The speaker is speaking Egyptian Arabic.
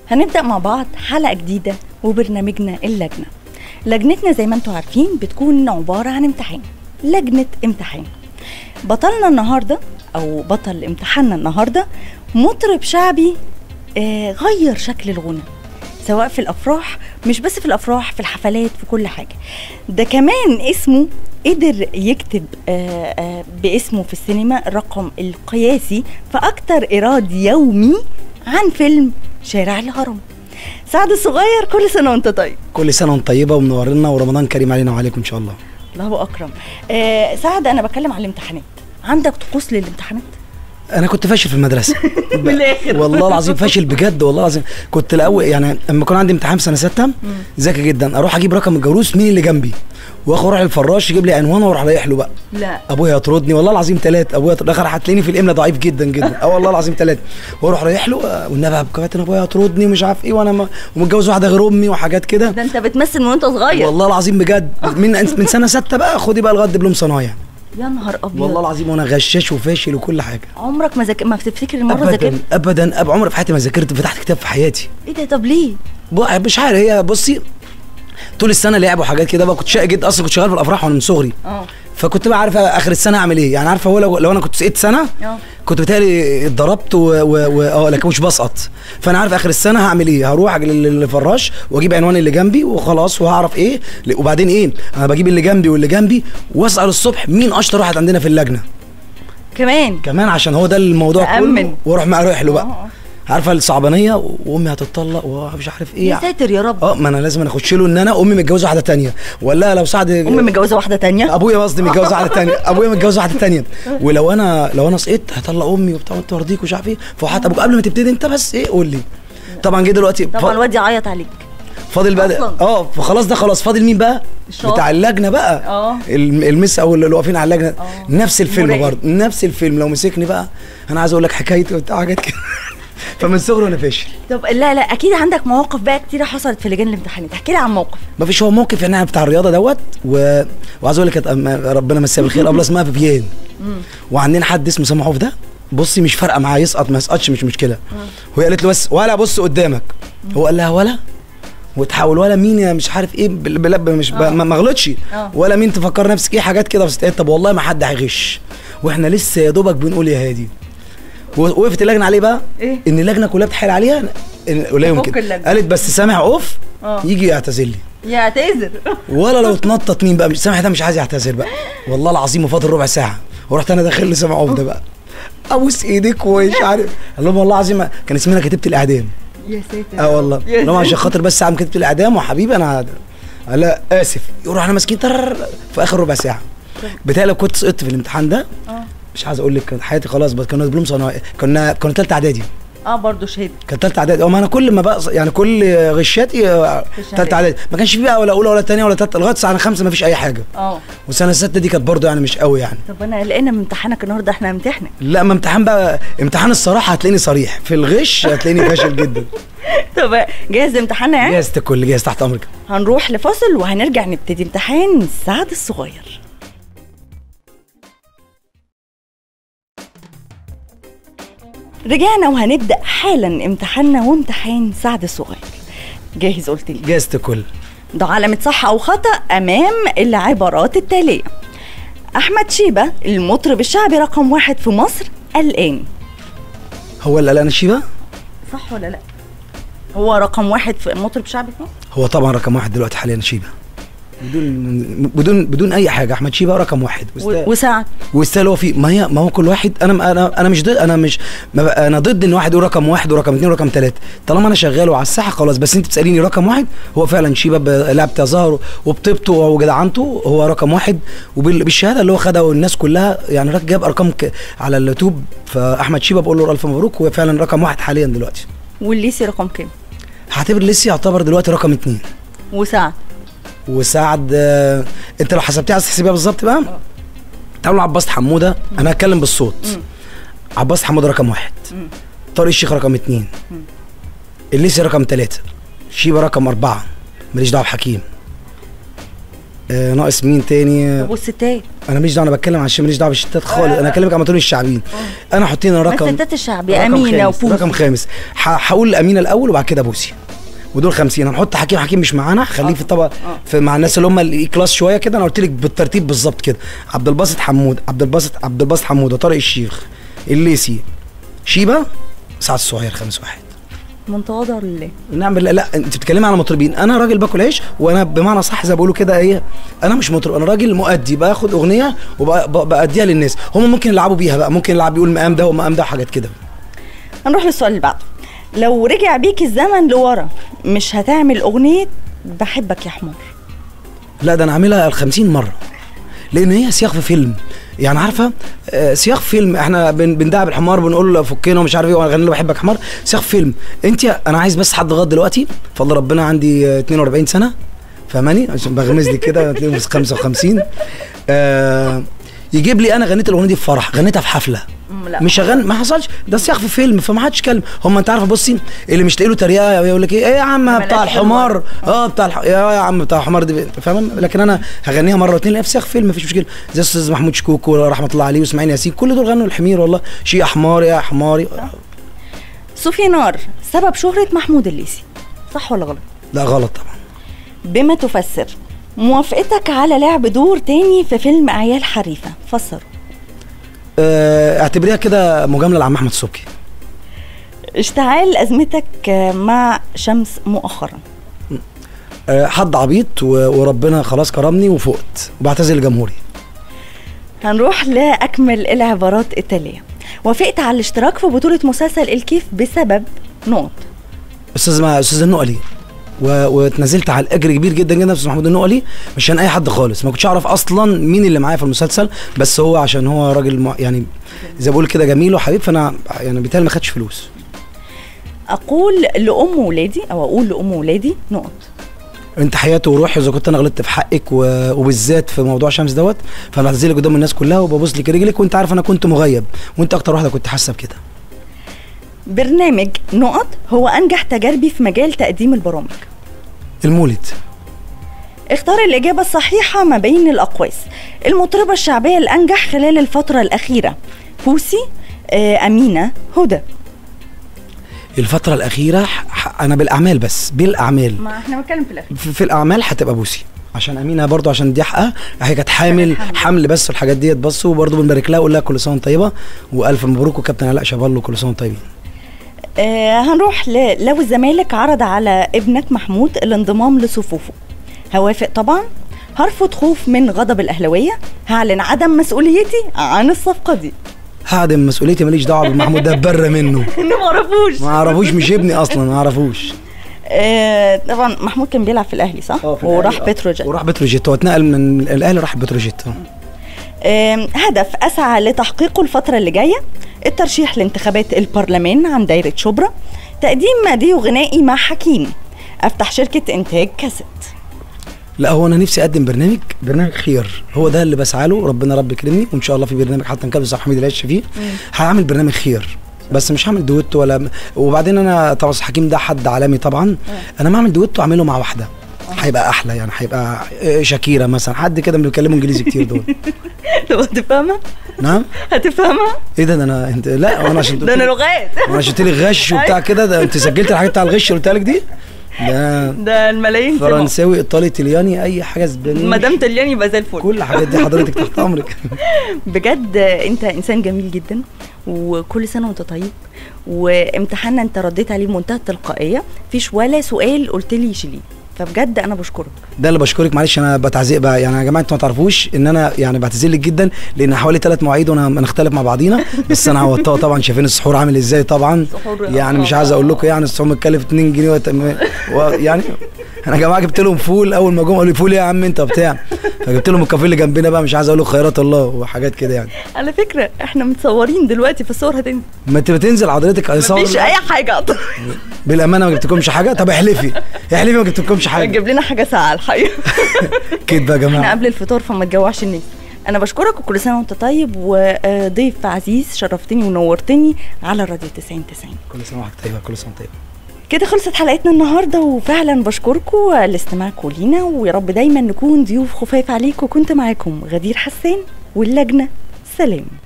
هنبدأ مع بعض حلقة جديدة وبرنامجنا اللجنة لجنتنا زي ما انتوا عارفين بتكون عبارة عن امتحان لجنة امتحان بطلنا النهاردة أو بطل امتحاننا النهاردة مطرب شعبي آه غير شكل الغنى سواء في الأفراح مش بس في الأفراح في الحفلات في كل حاجة ده كمان اسمه قدر يكتب آه آه باسمه في السينما الرقم القياسي في أكتر إيراد يومي عن فيلم شارع الهرم سعد الصغير كل سنة وانت طيب كل سنه وانت طيبه ومنورنا ورمضان كريم علينا وعليكم ان شاء الله الله أكرم آه سعد أنا بتكلم على الامتحانات عندك طقوس للامتحانات؟ انا كنت فاشل في المدرسه من الآخر. والله العظيم فاشل بجد والله العظيم كنت الاول يعني لما كان عندي امتحان في سنه سته ذكي جدا اروح اجيب رقم الجوروس مين اللي جنبي واخد اروح للفراش يجيب لي عنوان واروح رايح له بقى لا ابويا يطردني والله العظيم ثلاث ابويا يطرد- دخل هتلاقيني في الاملا ضعيف جدا جدا اه والله العظيم ثلاث واروح رايح له آه، والنبي يا كابتن ابويا يطردني ومش عارف ايه وانا ما- ومتجوز واحده غير امي وحاجات كده ده انت بتمثل من وانت صغير والله العظيم بجد من من سنه سته بقى خدي بقى لغايه دبلوم صنايع يا نهار ابيض والله العظيم وانا غشاش وفاشل وكل حاجه عمرك ما زك... ما بتفتكر مره ابدا ذاكرت ابدا ابدا عمري في حياتي ما ذاكرت فتحت كتاب في حياتي ايه ده طب ليه بقى مش عارف هي بصي طول السنه لعب وحاجات كده بقى كنت شقي جدا اصلا كنت شغال في الافراح وانا من صغري اه فكنت بقى عارف اخر السنه اعمل ايه يعني عارفه هو لو, لو انا كنت سقطت سنه اه كنت بتهيألي اتضربت و- و- و- اه لكن مش بسقط فانا عارف اخر السنه هعمل ايه هروح أجي لل- للفراش واجيب عنوان اللي جنبي وخلاص وهعرف ايه ل- وبعدين ايه انا بجيب اللي جنبي واللي جنبي واسال الصبح مين اشطر واحد عندنا في اللجنه كمان كمان عشان هو ده الموضوع تأمن. كله واروح معاه رايح له آه، بقى آه. عارفه الصعبانيه وامي هتتطلق ومش عارف ايه يا ساتر يا رب اه ما انا لازم أنا اخش له ان انا امي متجوزه واحده تانية ولا لو سعد امي متجوزه واحده تانية ابويا قصدي متجوز واحده تانية ابويا متجوز واحده تانية ولو انا لو انا سقطت هطلق امي وبتاع وانت ورديك ومش عارف ايه فحتى ابوك قبل ما تبتدي انت بس ايه قول لي طبعا جه دلوقتي طبعا فا- الواد يعيط عليك فاضل بقى أصلاً. اه فخلاص ده خلاص فاضل مين بقى الشاطر. بتاع اللجنه بقى اه. الم- المس او اللي واقفين على اللجنه اه. نفس الفيلم مراقب. برضه نفس الفيلم لو مسكني بقى انا عايز اقول لك حكايتي وبتاع حاجات كده فمن صغري وانا فاشل طب لا لا اكيد عندك مواقف بقى كتيره حصلت في لجان الامتحانات احكي لي عن موقف ما فيش هو موقف يعني أنا بتاع الرياضه دوت و... وعايز اقول لك كانت أم- ربنا مساها بالخير ابله اسمها فيفيان وعندنا حد اسمه سامح عوف ده بصي مش فارقه معاه يسقط ما يسقطش مش مشكله وهي قالت له بس ولا بص قدامك هو قال لها ولا وتحاول ولا مين يا مش عارف ايه بل- بلب مش ب... ما ما غلطش آه. ولا مين تفكر نفسك ايه حاجات كده بس قالت طب والله ما حد هيغش واحنا لسه يا دوبك بنقول يا هادي وقفت اللجنه عليه بقى إيه؟ ان اللجنه كلها بتحايل عليها إن- لا يمكن اللجنة. قالت بس سامح اوف آه. يجي يعتذر لي يا تعذر ولا لو اتنطط مين بقى مش سامح ده مش عايز يعتذر بقى والله العظيم وفاضل ربع ساعه ورحت انا داخل لسامح عوف ده بقى ابوس ايديك ومش عارف قال لهم والله العظيم كان اسمنا كتيبه الاعدام يا ساتر اه والله يا قال لهم عشان ساتر. خاطر بس عم كتيبه الاعدام وحبيبي انا هذا قال لا اسف يروح انا ماسكين ترر في اخر ربع ساعه بتهيألي لو كنت سقطت في الامتحان ده اه مش عايز اقول لك كانت حياتي خلاص بس كنا دبلوم صناعي كنا كنا ثالثه اعدادي اه برضه شهد كانت ثالثه اعدادي اه ما انا كل ما بقى يعني كل غشاتي آه، ثالثه اعدادي ما كانش فيه بقى ولا اولى ولا ثانيه ولا ثالثه لغايه سنه خمسه ما فيش اي حاجه اه والسنه السادسه دي كانت برضه يعني مش قوي يعني طب انا قلقانه من امتحانك النهارده احنا هنمتحنك لا ما امتحان بقى امتحان الصراحه هتلاقيني صريح في الغش هتلاقيني فاشل جدا طب جاهز لامتحاننا يعني جاهز الكل جاهز تحت امرك هنروح لفاصل وهنرجع نبتدي امتحان سعد الصغير رجعنا وهنبدأ حالا امتحاننا وامتحان سعد الصغير جاهز قلت لي جاهز الكل ده علامة صح أو خطأ أمام العبارات التالية أحمد شيبة المطرب الشعبي رقم واحد في مصر الآن هو اللي قال شيبه صح ولا لا؟ هو رقم واحد في مطرب شعبي في مصر؟ هو طبعا رقم واحد دلوقتي حاليا شيبه بدون بدون بدون اي حاجه احمد شيبه رقم واحد و- وسعد ويستاهل هو في ما هي ما هو كل واحد انا انا انا مش ضد انا مش ما بقى- انا ضد ان واحد يقول رقم واحد ورقم اثنين ورقم ثلاثه طالما انا شغال وعلى الساحه خلاص بس انت بتساليني رقم واحد هو فعلا شيبه بلعب تظاهره وبطيبته وجدعنته هو رقم واحد وبالشهاده اللي هو خدها والناس كلها يعني راجل جاب ارقام ك... على اليوتيوب فاحمد شيبه بقول له الف مبروك هو فعلا رقم واحد حاليا دلوقتي والليسي رقم كام؟ هعتبر لسه يعتبر دلوقتي رقم اثنين وسعد وسعد آه، انت لو حسبتيها عايز تحسبيها بالظبط بقى تعالوا عباس حموده انا هتكلم بالصوت عباس حموده رقم واحد طارق الشيخ رقم اتنين الليسي رقم ثلاثة شيبة رقم أربعة ماليش دعوة بحكيم آه ناقص مين تاني طب والستات انا ماليش دعوه انا بتكلم عن الشباب ماليش دعوه بالشتات خالص انا بكلمك عن المطربين الشعبيين انا حط لنا رقم الستات الشعبية رقم أمينة خامس. وبوسي رقم خامس ح- هقول امينه الاول وبعد كده بوسي ودول 50 هنحط حكيم حكيم مش معانا خليه في الطبق في مع الناس اللي هم الاي كلاس شويه كده انا قلت لك بالترتيب بالظبط كده عبد الباسط حمود عبد الباسط عبد الباسط حمود وطارق الشيخ الليسي شيبه سعد الصغير خامس واحد من تواضع لله نعمل لا, لا انت بتتكلمي على مطربين انا راجل باكل عيش وانا بمعنى صح زي ما بيقولوا كده ايه انا مش مطرب انا راجل مؤدي باخد اغنيه وباديها للناس هم ممكن يلعبوا بيها بقى ممكن يلعب يقول مقام ده ومقام ده وحاجات كده هنروح للسؤال اللي بعده لو رجع بيك الزمن لورا مش هتعمل أغنية بحبك يا حمار لا ده انا عاملها ال 50 مره لان هي سياق في فيلم يعني عارفه آه، سياق فيلم احنا بن- بندعب الحمار بنقول له فكنا ومش عارف ايه وانا غني له بحبك حمار سياق فيلم انت انا عايز بس حد لغايه دلوقتي فضل ربنا عندي آه، 42 سنه فاهماني عشان بغمز لي كده هتلاقيني في 55 آه يجيب لي انا غنيت الاغنيه دي في فرح غنيتها في حفله مم، لا. مش هغني ما حصلش ده سياق في فيلم فما حدش اتكلم هم انت عارفه بصي اللي مش لاقي له تريقه يقول لك ايه ايه يا عم ملاش بتاع الحمار حمار. اه بتاع الح... يا يا عم بتاع الحمار دي فاهم لكن انا هغنيها مره واتنين لا في سياق فيلم مفيش مشكله زي استاذ محمود شكوكو رحمه الله عليه واسماعيل ياسين كل دول غنوا الحمير والله شيء حمار يا حماري صوفيا نار سبب شهرة محمود الليثي صح ولا غلط؟ لا غلط طبعا بما تفسر موافقتك على لعب دور تاني في فيلم عيال حريفة فسر آه اعتبريها كده مجامله لعم احمد صبحي اشتعال أزمتك مع شمس مؤخرا آه حد عبيط و... وربنا خلاص كرمني وفقت وبعتذر لجمهوري هنروح لأكمل العبارات التالية وافقت على الاشتراك في بطولة مسلسل الكيف بسبب نقط استاذ ما استاذ النقلي و... واتنزلت على الاجر كبير جدا جدا في استاذ محمود النقلي مش عشان اي حد خالص ما كنتش اعرف اصلا مين اللي معايا في المسلسل بس هو عشان هو راجل م... يعني زي ما بقول كده جميل وحبيب فانا يعني بالتالي ما خدش فلوس أقول لأم ولادي أو أقول لأم ولادي نقط انت حياتي وروحي اذا كنت انا غلطت في حقك و... وبالذات في موضوع شمس دوت فانا بعتذر لك قدام الناس كلها وببوس لك رجلك وانت عارف انا كنت مغيب وانت اكتر واحده كنت حاسه بكده برنامج نقط هو أنجح تجاربي في مجال تقديم البرامج المولد اختار الإجابة الصحيحة ما بين الأقواس المطربة الشعبية الأنجح خلال الفترة الأخيرة بوسي آه، أمينة هدى الفتره الاخيره ح... ح- انا بالاعمال بس بالاعمال ما احنا بنتكلم في الأخير في, في الاعمال هتبقى بوسي عشان امينه برضو عشان دي حقها هي كانت حامل حامل. حمل بس والحاجات ديت بس وبرضو بنبارك لها ونقول لها كل سنه وانت طيبه والف مبروك وكابتن علاء شابالو كل سنه وانتم طيبين آه هنروح ل... لو الزمالك عرض على ابنك محمود الانضمام لصفوفه هوافق طبعا هرفض خوف من غضب الأهلوية هعلن عدم مسؤوليتي عن الصفقة دي هعدم مسؤوليتي ماليش دعوه بمحمود ده بره منه إنه ما عرفوش ما اعرفوش مش ابني اصلا ما اعرفوش آه طبعا محمود كان بيلعب في الأهلي صح؟ وراح بتروجيت وراح بتروجيت هو اتنقل من الاهلي راح بتروجيت اه. آم، هدف أسعى لتحقيقه الفترة اللي جاية الترشيح لانتخابات البرلمان عن دايرة شبرا تقديم ديو غنائي مع حكيم أفتح شركة إنتاج كاسيت لا هو انا نفسي اقدم برنامج برنامج خير هو ده اللي بسعى له ربنا رب يكرمني وان شاء الله في برنامج حتى نكلم صاحب حميد العيش فيه هعمل برنامج خير بس مش هعمل دويتو ولا وبعدين انا طبعا حكيم ده حد عالمي طبعا انا ما اعمل دويتو اعمله مع واحده هيبقى احلى يعني هيبقى آه، شاكيرا مثلا حد كده من اللي بيتكلموا انجليزي كتير دول طب هتفهمها؟ نعم هتفهمها؟ ايه ده ده انا انت لا وانا عشان ده أنا لغات وانا عشان لي غش وبتاع كده ده انت سجلت الحاجات بتاع الغش اللي قلتها لك دي ده ده الملايين سمعوا. فرنساوي ايطالي ايطالياني اي حاجه زبالين مدام تليان يبقى زي الفل كل الحاجات دي حضرتك تحت امرك بجد انت انسان جميل جدا وكل سنه وانت طيب وامتحاننا انت رديت عليه بمنتهى التلقائيه مفيش ولا سؤال قلت لي شيليه فبجد انا بشكرك ده اللي بشكرك معلش انا بتعزق بقى يعني يا جماعه انتوا ما تعرفوش ان انا يعني بعتذر لك جدا لان حوالي ثلاث مواعيد وانا هنختلف مع بعضينا بس انا عوضتها طبعا شايفين السحور عامل ازاي طبعا السحور- يعني مش عايز اقول لكم يعني السحور متكلف 2 جنيه وت... و... يعني انا يا جماعه جبت لهم فول اول ما جم قالوا لي فول إيه يا عم انت بتاع فجبت لهم الكافيه اللي جنبنا بقى مش عايز اقول لكم خيرات الله وحاجات كده يعني على فكره احنا متصورين دلوقتي في الصور هتنزل ما انت بتنزل حضرتك هيصور مفيش اي حاجه بالامانه ما جبتلكمش حاجه طب احلفي احلفي ما جبتلكمش حاجه جيب لنا حاجه ساعه الحقيقه كده يا احنا جماعه قبل الفطار فما تجوعش الناس انا بشكرك وكل سنه وانت طيب وضيف عزيز شرفتني ونورتني على الراديو 90 90 كل سنه وحضرتك طيبه كل سنه وأنت طيبه كده خلصت حلقتنا النهارده وفعلا بشكركم لاستماعكم لينا ويا رب دايما نكون ضيوف خفاف عليكم كنت معاكم غدير حسان واللجنه سلام